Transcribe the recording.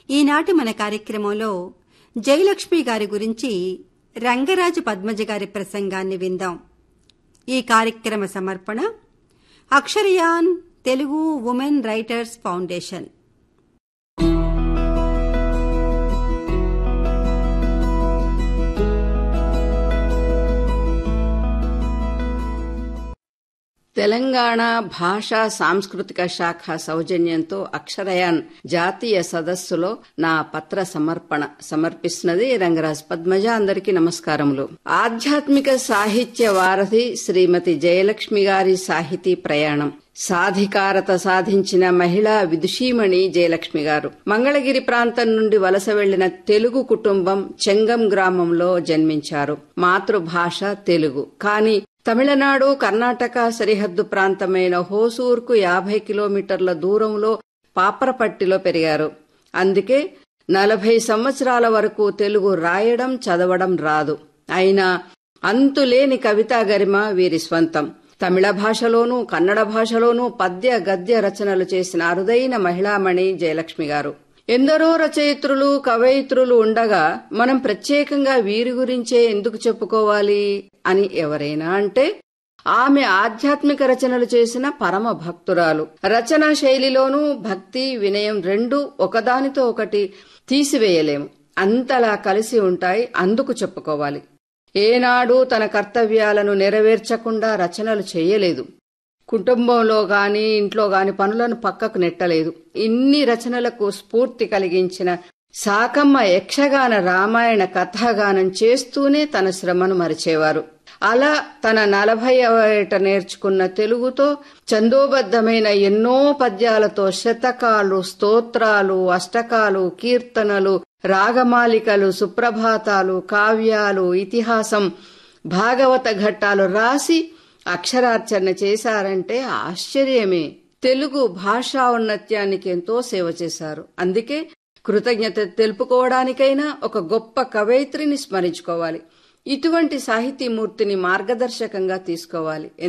ఈనాటి మన కార్యక్రమంలో జయలక్ష్మి గారి గురించి రంగరాజు పద్మజ గారి ప్రసంగాన్ని విందాం ఈ కార్యక్రమ సమర్పణ Aksharayan Telugu women writers foundation Telangana భాషా సాంస్కృతిక శాఖ సౌజన్యంతో అక్షరయాన్ జాతీయ సదస్సులో నా పత్ర సమర్పణ సమర్పిస్తున్నది రంగరాజ్ పద్మజ అందరికీ నమస్కారములు ఆధ్యాత్మిక సాహిత్య వారధి శ్రీమతి జయలక్ష్మి గారి సాహితీ ప్రయాణం సాధికారత సాధించిన మహిళా విదుషీమణి జయలక్ష్మి గారు మంగళగిరి ప్రాంతం నుండి వలస వెళ్లిన తెలుగు కుటుంబం చెంగం గ్రామంలో జన్మించారు మాతృభాష తెలుగు కానీ తమిళనాడు కర్ణాటక సరిహద్దు ప్రాంతమైన హోసూర్కు యాభై కిలోమీటర్ల దూరంలో పాపరపట్టిలో పెరిగారు అందుకే నలభై సంవత్సరాల వరకు తెలుగు రాయడం చదవడం రాదు అయినా అంతులేని కవితా గరిమ వీరి స్వంతం తమిళ భాషలోనూ కన్నడ భాషలోనూ పద్య గద్య రచనలు చేసిన అరుదైన మహిళామణి జయలక్ష్మి గారు ఎందరో రచయిత్రులు కవయిత్రులు ఉండగా మనం ప్రత్యేకంగా వీరి గురించే ఎందుకు చెప్పుకోవాలి అని ఎవరైనా అంటే ఆమె ఆధ్యాత్మిక రచనలు చేసిన పరమ భక్తురాలు రచనా శైలిలోనూ భక్తి వినయం రెండు ఒకదానితో ఒకటి తీసివేయలేము అంతలా కలిసి ఉంటాయి అందుకు చెప్పుకోవాలి ఏనాడు తన కర్తవ్యాలను నెరవేర్చకుండా రచనలు చేయలేదు కుటుంబంలో గాని ఇంట్లో గాని పనులను పక్కకు నెట్టలేదు ఇన్ని రచనలకు స్ఫూర్తి కలిగించిన సాకమ్మ యక్షగాన రామాయణ కథాగానం చేస్తూనే తన శ్రమను మరిచేవారు అలా తన నలభై ఏట నేర్చుకున్న తెలుగుతో చందోబద్ధమైన ఎన్నో పద్యాలతో శతకాలు స్తోత్రాలు అష్టకాలు కీర్తనలు రాగమాలికలు సుప్రభాతాలు కావ్యాలు ఇతిహాసం భాగవత ఘట్టాలు రాసి అక్షరార్చన చేశారంటే ఆశ్చర్యమే తెలుగు భాషా ఉన్నత్యానికి ఎంతో సేవ చేశారు అందుకే కృతజ్ఞత తెలుపుకోవడానికైనా ఒక గొప్ప కవయిత్రిని స్మరించుకోవాలి ఇటువంటి సాహితీమూర్తిని మార్గదర్శకంగా తీసుకోవాలి